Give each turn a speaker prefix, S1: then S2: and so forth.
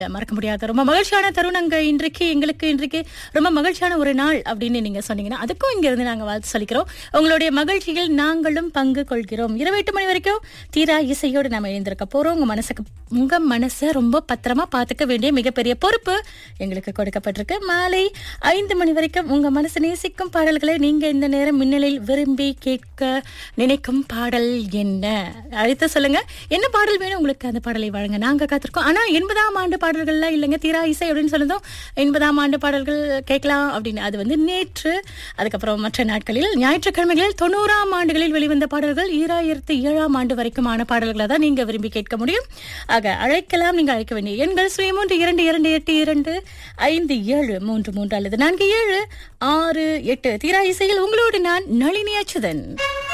S1: மறக்க முடியாத ரொம்ப மகிழ்ச்சியான தருணங்க இன்றைக்கு எங்களுக்கு இன்றைக்கு ரொம்ப மகிழ்ச்சியான ஒரு நாள் அப்படின்னு நீங்க சொன்னீங்கன்னா அதுக்கும் இங்க இருந்து நாங்க வாழ்த்து சொல்லிக்கிறோம் உங்களுடைய மகிழ்ச்சியில் நாங்களும் பங்கு கொள்கிறோம் இரவு எட்டு மணி வரைக்கும் தீரா இசையோடு நம்ம எழுந்திருக்க போறோம் உங்க மனசுக்கு உங்க மனசை ரொம்ப பத்திரமா பாத்துக்க வேண்டிய மிகப்பெரிய பொறுப்பு எங்களுக்கு கொடுக்கப்பட்டிருக்கு மாலை ஐந்து மணி வரைக்கும் உங்க மனசு நேசிக்கும் பாடல்களை நீங்க இந்த நேரம் மின்னலில் விரும்பி கேட்க நினைக்கும் பாடல் என்ன அழைத்து சொல்லுங்க என்ன பாடல் வேணும் உங்களுக்கு அந்த பாடலை வழங்க நாங்க காத்திருக்கோம் ஆனா எண்பதாம் ஆண்டு பாடல்கள்லாம் இல்லைங்க தீரா இசை அப்படின்னு சொன்னதும் எண்பதாம் ஆண்டு பாடல்கள் கேட்கலாம் அப்படின்னு அது வந்து நேற்று அதுக்கப்புறம் மற்ற நாட்களில் ஞாயிற்றுக்கிழமைகளில் தொண்ணூறாம் ஆண்டுகளில் வெளிவந்த பாடல்கள் ஈராயிரத்தி ஏழாம் ஆண்டு வரைக்குமான பாடல்களை தான் நீங்க விரும்பி கேட்க முடியும் ஆக அழைக்கலாம் நீங்க அழைக்க வேண்டிய எண்கள் சுய மூன்று இரண்டு இரண்டு எட்டு இரண்டு ஐந்து ஏழு மூன்று மூன்று அல்லது நான்கு ஏழு ஆறு எட்டு தீரா இசையில் உங்களோடு நான் நளினி அச்சுதன்